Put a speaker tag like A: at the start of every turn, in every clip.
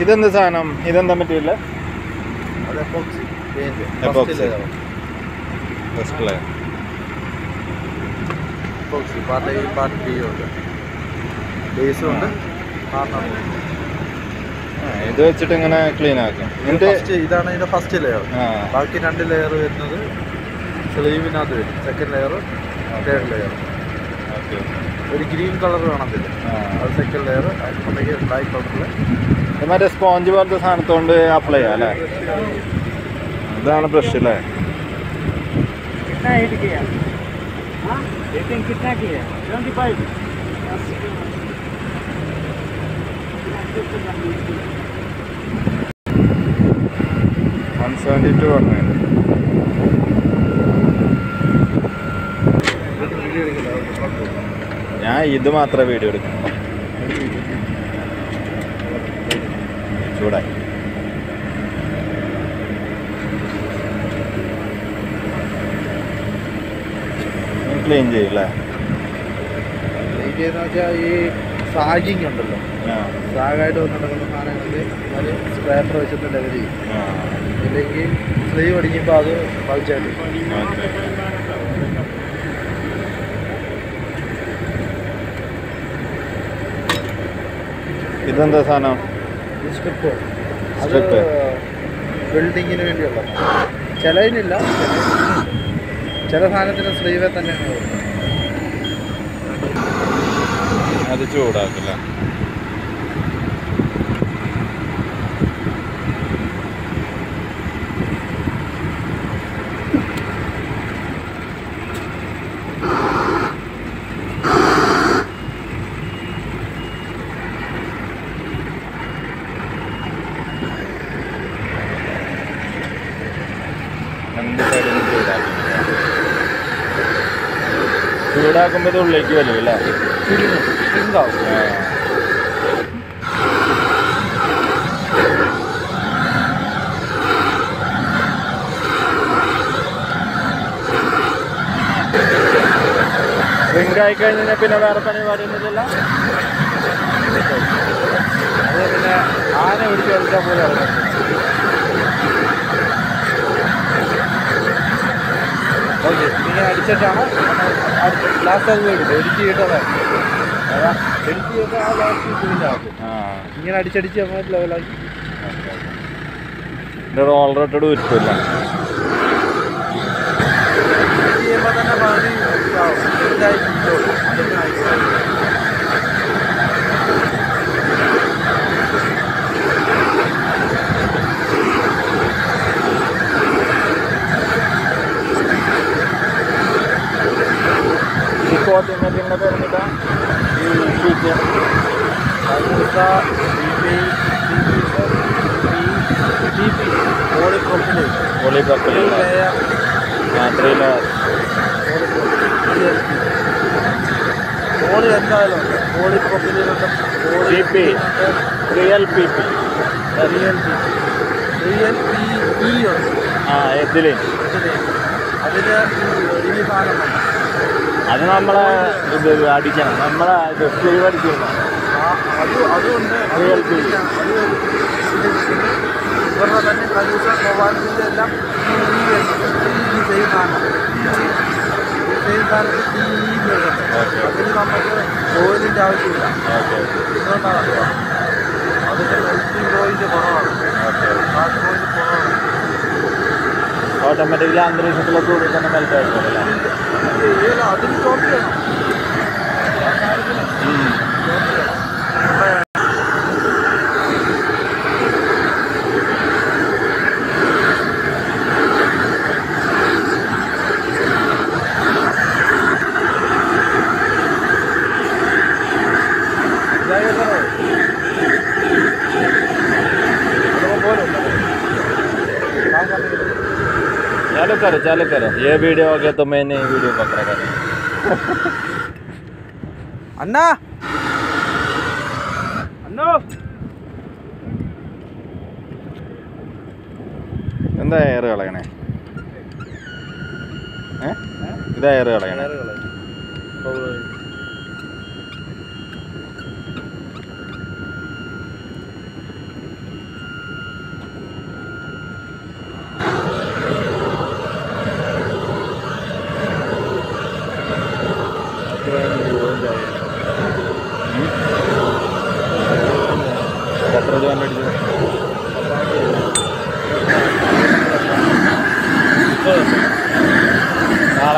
A: ഇതെന്ത് സാധനം ഇതെന്താ പറ്റിയില്ല
B: അത് epoxy paint
A: Epoxy. First layer
B: epoxy part A part B ഉണ്ട് ബേസും ഉണ്ട് ആറിനകത്തും
A: ഇത് വെച്ചിട്ട് ഇങ്ങനെ ക്ലീൻ ആക്കും എന്നിട്ട്
B: ഫസ്റ്റ് ഇതാണ് ഇതിന്റെ ഫസ്റ്റ് ലെയർ
A: ആ
B: ബാക്കി രണ്ട് ലെയർ വരുന്നത് സ്ലീവിനകത്ത് വരും second layer third layer
A: okay
B: ഒരു ഗ്രീൻ കളർ കാണത്തില്ല
A: ആ
B: അത് സെക്കൻഡ് ലെയർ അതിനുണ്ടെങ്കിൽ ബ്ലാക്ക് കളറിൽ
A: ഇത് മറ്റേ സ്പോഞ്ച് പോലത്തെ സാധനത്തോണ്ട് അപ്ലൈ ചെയ്യാം അല്ലേ ഇതാണ് ബ്രഷ് അല്ലേ
C: कितना हिट किया हाँ रेटिंग कितना किया twenty five
A: one seventy two പറഞ്ഞു ഞാൻ ഇത് മാത്രമേ വീഡിയോ എടുക്കും ചൂടായി ക്ലീൻ ചെയ്യില്ലേ
B: എനിക്കെന്ന് വെച്ചാൽ ഈ സാഗിങ് ഉണ്ടല്ലോ
A: ആ
B: സാഗായിട്ട് വന്ന് നടക്കുന്ന സാധനങ്ങളിൽ അത് സ്ക്രാപ്പർ വെച്ചിട്ട് ലെവൽ ചെയ്യും
A: ആ
B: ഇല്ലെങ്കിൽ സ്ലീവ് അടിക്കുമ്പോൾ അത് പളിച്ചായിട്ട്
A: ഓക്കെ ഇതെന്താ സാധനം
B: സ്ട്രിപ്പ് അത്
A: Strip.
B: ബിൽഡിങ്ങിന് വേണ്ടിയുള്ള ചിലതിനില്ല ചില സാധനത്തിന് സ്ലീവെ തന്നെയാണ് വരുന്നത്
A: അത് ചൂടാക്കില്ല രണ്ട് സൈഡിലും ചൂടാക്കി ചൂടാക്കുമ്പോൾ ഇത് ഉള്ളിലേക്ക് വരും അല്ലേ
B: ചുരുങ്ങും ചുരുങ്ങാവും
A: ആ. Ring ആയി കഴിഞ്ഞാൽ പിന്നെ വേറെ പരിപാടിയൊന്നുമില്ലല്ലോ
B: അത് പിന്നെ ആന പിടിച്ച് കളിച്ചാൽ പോലെ ഇറങ്ങും ഓക്കെ ഇങ്ങനെ അടിച്ചിട്ടാണ് ലാസ്റ്റ് അത് വരും എഡിറ്റ് ചെയ്തിട്ടത് അതാ എഡിറ്റ് ചെയ്തിട്ട് ആ ലാസ്റ്റ് ഇതിലാക്കും
A: ആ
B: ഇങ്ങനെ അടിച്ചടിച്ച് നമ്മൾ ലെവലാക്കി
A: ഇത് ഓൾറെഡി ഉരുപ്പില്ല
B: എഡിറ്റ് ചെയ്യുമ്പോൾ തന്നെ പകുതി ഇതാവും. വലുതായി കിട്ടുള്ളൂ. അതൊക്കെ ആയിക്കോട്ടെ.
A: ഈ കോട്ടിങ്ങിൻ്റെ പേരെന്നിട്ടാ ഈ ഷീറ്റ്
B: സമൂസ ബി പി പി പോളിപ്രോപ്പിലേറ്റ്
A: പോളിപ്രപ്പിലുള്ള
B: ലെയർ
A: മാത്രയില
B: പോളി എന്തായാലും ഉണ്ട് പോളിപ്രോപ്പിലുണ്ട്
A: PP. Real P P
B: real P real P E ഉണ്ട്
A: ആ എതില്
B: ഇതിന് അതിന് ഈ- ഈ സാധനം വേണം.
A: അത് നമ്മളെ ഇത് അടിക്കണം നമ്മളെ ഇത് സ്ലീവ് അടിക്കണം
B: ആ അത് അതുകൊണ്ട്
A: റിയൽ പി
B: അത് ഇവരുടെ തന്നെ കലൂസ മൊബൈലിൻ്റെ എല്ലാം ഈ ഈ വരുന്നുണ്ട്. ഈ സെയിം സാധനം ഈ സെയിം സാധനത്തിൽ ഈ ഈ വരുന്നുണ്ട്
A: ഓക്കെ
B: അതിന് നമുക്ക് ഓയിലിൻ്റെ ആവശ്യമില്ല
A: ഓക്കെ
B: ഇതുകൊണ്ടാണ് അറിയാം അതിൻ്റെ മെൽറ്റിംഗ് പോയിന്റ് കുറവാണ്
A: ഓക്കെ
B: ഹാർഡ് പോയിന്റ് കുറവാണ്
A: ഓട്ടോമാറ്റിക്കലി അന്തരീക്ഷത്തിലേക്ക് കൂടി തന്നെ മെൽറ്റ് ആയിക്കോളൂ അല്ലേ
B: ഇത് ഏല അതിന് സ്റ്റോപ്പ് ചെയ്യണം ആ കാര്യത്തിന് സ്റ്റോപ്പ് ചെയ്യണം നമ്മുടെ ഇതായത് പോലും ഞാൻ പറഞ്ഞില്ല
A: चालू करो चालू करो ये वीडियो हो गया तो मैंने वीडियो पकड़ा कर
B: അണ്ണാ അണ്ണോ
A: എന്താ എയർ കളയണേ ഏ ഇതാ എയർ കളയണേ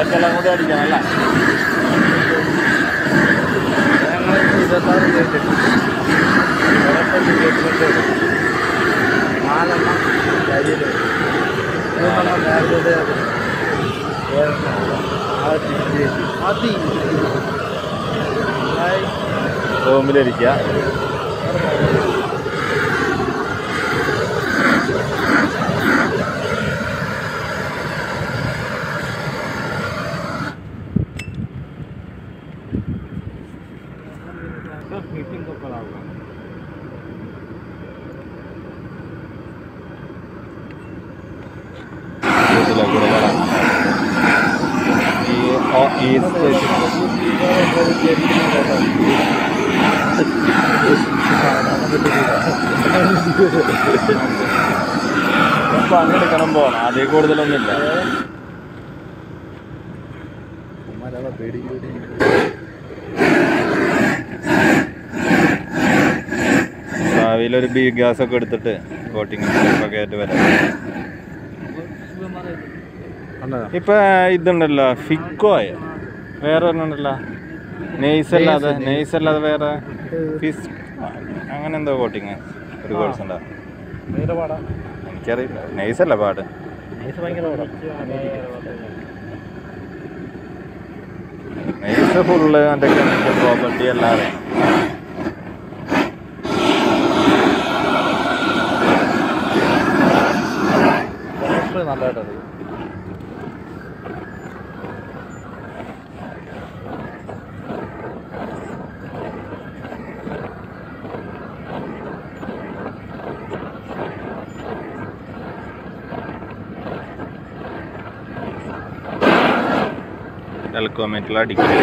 A: ബാക്കിയെല്ലാം കൂടി അടിക്കണം അല്ലേ
B: ഞങ്ങൾ ഇരുപത്താറ് ചെയ്തിട്ട് നാലെണ്ണം കയ്യിൽ മൂന്നെണ്ണം നേരത്തെ ആ തിരിച്ച് മതി
A: റൂമിലിരിക്കുക
C: मीटिंग को करा हुआ
A: വീട്ടിലെ കൂടെ വരാം. ഈ ഓ- ഈ സ്റ്റേഷൻ പണിയെടുക്കണം പോകണം അതിൽ കൂടുതലൊന്നുമില്ല
B: പേടി പേടി
A: ഭാവിയിൽ ഒരു ബി ഗ്യാസ് ഒക്കെ എടുത്തിട്ട് കോട്ടിങ് ഒക്കെ ആയിട്ട് വരാം ഇപ്പൊ ഇതുണ്ടല്ലോ ഫിക്കോയ വേറെ ഒരെണ്ണുണ്ടല്ലോ നെയ്സ് അല്ലാതെ നെയ്സ് അല്ലാതെ വേറെ ഫിസ് അങ്ങനെ എന്തോ കോട്ടിങ് ഒരു കോഴ്സ് ഉണ്ടോ
B: ഭയങ്കര
A: എനിക്കറിയില്ല നെയ്സ് അല്ല പാട്
B: ഭയങ്കര
A: നെയ്സ് ഫുള്ള് മറ്റേ കെമിക്കൽ പ്രോപ്പർട്ടി അല്ലാതെ
B: നല്ലതായിട്ട് അറിയാം
A: ടെലികോമീറ്ററിൽ അടിക്കുന്നത്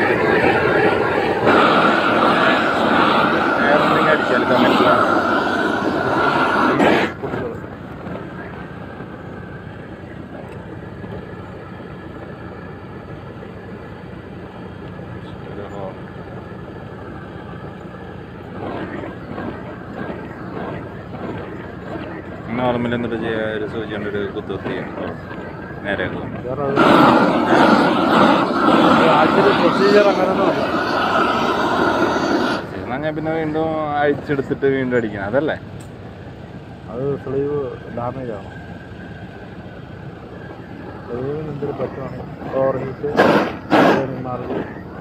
A: വേറെ എന്തെങ്കിലും അടിച്ചു ടെലികോമീറ്ററിലാണ് നോർമൽ എന്നിട്ട് ചെയ്യാ ഒരു സൂചി കൊണ്ട് ഒരു കുത്തുകുത്തി നേരെ ആക്കും
B: വേറെ ആക്ച്വലി പ്രൊസീജിയർ അങ്ങനെയൊന്നും അല്ല
A: എന്നാൽ ഞാൻ പിന്നെ വീണ്ടും അഴിച്ചെടുത്തിട്ട് വീണ്ടും അടിക്കണം അതല്ലേ
B: അത് സ്ലീവ് ഡാമേജ് ആണ് സ്ലീവിന് എന്തെങ്കിലും പറ്റുവാണെങ്കിൽ ഓവർ ഹീറ്റ് മാർക്ക്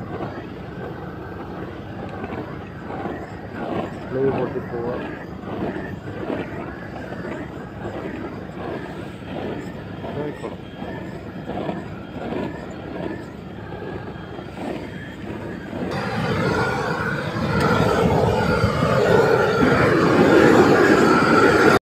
B: സ്ലീവ് പൊട്ടിപ്പോവുക ഇതായിക്കോളും